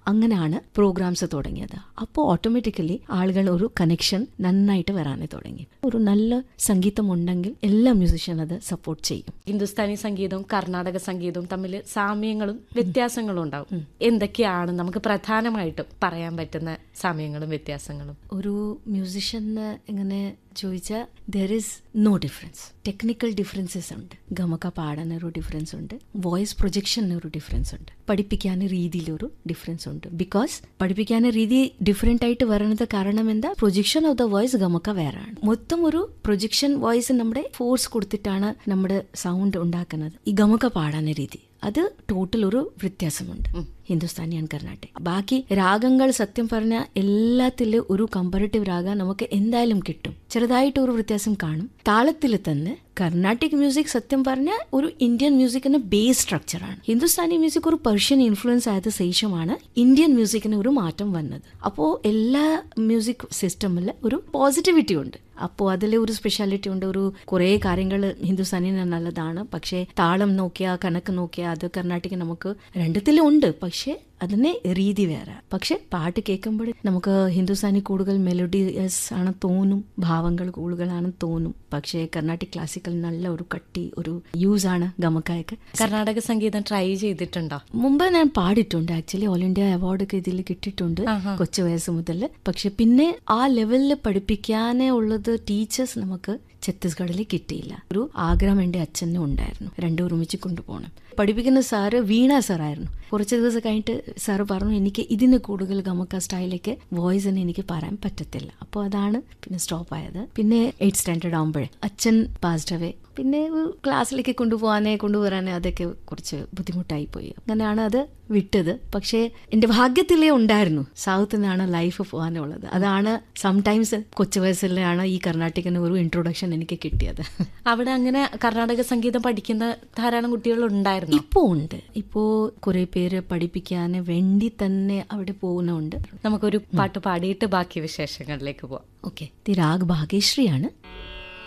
അങ്ങനെയാണ് പ്രോഗ്രാംസ് തുടങ്ങിയത് അപ്പോൾ ഓട്ടോമാറ്റിക്കലി ആളുകൾ ഒരു കണക്ഷൻ നന്നായിട്ട് വരാനേ തുടങ്ങി ഒരു നല്ല സംഗീതം ഉണ്ടെങ്കിൽ എല്ലാ മ്യൂസിഷ്യൻ അത് സപ്പോർട്ട് ചെയ്യും ഹിന്ദുസ്ഥാനി സംഗീതവും കർണാടക സംഗീതവും തമ്മിൽ സാമ്യങ്ങളും വ്യത്യാസങ്ങളും ഉണ്ടാവും എന്തൊക്കെയാണ് നമുക്ക് പ്രധാനമായിട്ടും പറയാൻ പറ്റുന്ന സാമ്യങ്ങളും വ്യത്യാസങ്ങളും ഒരു മ്യൂസിഷ്യന് എങ്ങനെ ചോദിച്ചാൽ there is no difference technical differences ഉണ്ട് ഗമക പാടാൻ ഒരു ഡിഫറൻസ് ഉണ്ട് വോയിസ് പ്രൊജക്ഷന് ഒരു ഡിഫറൻസ് ഉണ്ട് പഠിപ്പിക്കാൻ രീതിയിലൊരു ഡിഫറൻസ് ഉണ്ട് ബിക്കോസ് പഠിപ്പിക്കാൻ രീതി ഡിഫറെന്റ് ആയിട്ട് വരുന്നത് കാരണം എന്താ projection of the voice gamaka വേറാണ് മൊത്തം ഒരു പ്രൊജക്ഷൻ വോയിസ് നമ്മുടെ ഫോഴ്സ് കൊടുത്തിട്ടാണ് നമ്മുടെ സൗണ്ട് ഉണ്ടാക്കുന്നത് ഈ ഗമക പാടാൻ രീതി അത് ടോട്ടൽ ഒരു വ്യത്യാസമുണ്ട് ഹിന്ദുസ്ഥാനി ആൻഡ് കർണാടക ബാക്കി രാഗങ്ങൾ സത്യം പറഞ്ഞ എല്ലാത്തിലും ഒരു കമ്പാരറ്റീവ് രാഗ നമുക്ക് എന്തായാലും കിട്ടും ചെറുതായിട്ട് ഒരു വ്യത്യാസം കാണും താളത്തിൽ തന്നെ കർണാട്ടിക് മ്യൂസിക് സത്യം പറഞ്ഞ ഒരു ഇന്ത്യൻ മ്യൂസിക്കിന്റെ ബേസ് സ്ട്രക്ചറാണ് ഹിന്ദുസ്ഥാനി മ്യൂസിക് ഒരു പേർഷ്യൻ ഇൻഫ്ലുവൻസ് ആയത് ശേഷമാണ് ഇന്ത്യൻ മ്യൂസിക്കിന് ഒരു മാറ്റം വന്നത് അപ്പോൾ എല്ലാ മ്യൂസിക് സിസ്റ്റമിൽ ഒരു പോസിറ്റിവിറ്റി ഉണ്ട് അപ്പോൾ അതിൽ ഒരു സ്പെഷ്യാലിറ്റി ഉണ്ട് ഒരു കുറേ കാര്യങ്ങൾ ഹിന്ദുസ്ഥാനിന് നല്ലതാണ് പക്ഷേ താളം നോക്കിയാൽ കണക്ക് നോക്കിയാൽ അത് കർണാട്ടിക് നമുക്ക് രണ്ടത്തിലും ഉണ്ട് പക്ഷേ അതിനെ രീതി വേറെ പക്ഷെ പാട്ട് കേൾക്കുമ്പോൾ നമുക്ക് ഹിന്ദുസ്ഥാനി കൂടുതൽ മെലഡിയസ് ആണ് തോന്നും ഭാവങ്ങൾ കൂടുതലാണ് തോന്നും പക്ഷേ കർണാട്ടിക് ക്ലാസിക്കൽ നല്ല ഒരു കട്ടി ഒരു യൂസ് ആണ് ഗമക്കായൊക്കെ കർണാടക സംഗീതം ട്രൈ ചെയ്തിട്ടുണ്ടോ മുമ്പ് ഞാൻ പാടിയിട്ടുണ്ട് ആക്ച്വലി ഓൾ ഇന്ത്യ അവാർഡ് ഒക്കെ ഇതിൽ കിട്ടിയിട്ടുണ്ട് കൊച്ചു വയസ്സ് മുതൽ പക്ഷെ പിന്നെ ആ ലെവലിൽ പഠിപ്പിക്കാനേ ഉള്ളത് ടീച്ചേഴ്സ് നമുക്ക് ഛത്തീസ്ഗഡിൽ കിട്ടിയില്ല ഒരു ആഗ്രഹം എൻ്റെ അച്ഛനും ഉണ്ടായിരുന്നു രണ്ടും ഒരുമിച്ച് കൊണ്ടുപോകണം പഠിപ്പിക്കുന്ന സാറ് വീണ സാറായിരുന്നു കുറച്ച് ദിവസം കഴിഞ്ഞിട്ട് സാറ് പറഞ്ഞു എനിക്ക് ഇതിന് കൂടുതൽ ഗമക്ക സ്റ്റൈലേക്ക് വോയിസിന് എനിക്ക് പറയാൻ പറ്റത്തില്ല അപ്പോൾ അതാണ് പിന്നെ സ്റ്റോപ്പ് ആയത് പിന്നെ എയ്റ്റ് സ്റ്റാൻഡേർഡ് ആകുമ്പോഴേ അച്ഛൻ പാസ്ഡ് അവേ പിന്നെ ക്ലാസ്സിലേക്ക് കൊണ്ടുപോകാനേ കൊണ്ടുവരാനേ അതൊക്കെ കുറച്ച് ബുദ്ധിമുട്ടായി പോയി അങ്ങനെയാണ് അത് വിട്ടത് പക്ഷേ എൻ്റെ ഭാഗ്യത്തിലേ ഉണ്ടായിരുന്നു സൗത്തിൽ നിന്നാണ് ലൈഫ് പോകാനുള്ളത് അതാണ് സംടൈംസ് കൊച്ചു വയസ്സിലാണ് ഈ കർണാട്ടിക്കിന് ഒരു ഇൻട്രൊഡക്ഷൻ എനിക്ക് കിട്ടിയത് അവിടെ അങ്ങനെ കർണാടക സംഗീതം പഠിക്കുന്ന ധാരാളം കുട്ടികൾ ഉണ്ടായിരുന്നു ഇപ്പോൾ ഉണ്ട് ഇപ്പോൾ കുറെ പേര് പഠിപ്പിക്കാൻ വേണ്ടി തന്നെ അവിടെ പോകുന്നുണ്ട് നമുക്കൊരു പാട്ട് പാടിയിട്ട് ബാക്കി വിശേഷങ്ങളിലേക്ക് പോവാം ഓക്കെ ദി രാഗ് ഭാഗ്യശ്രീയാണ്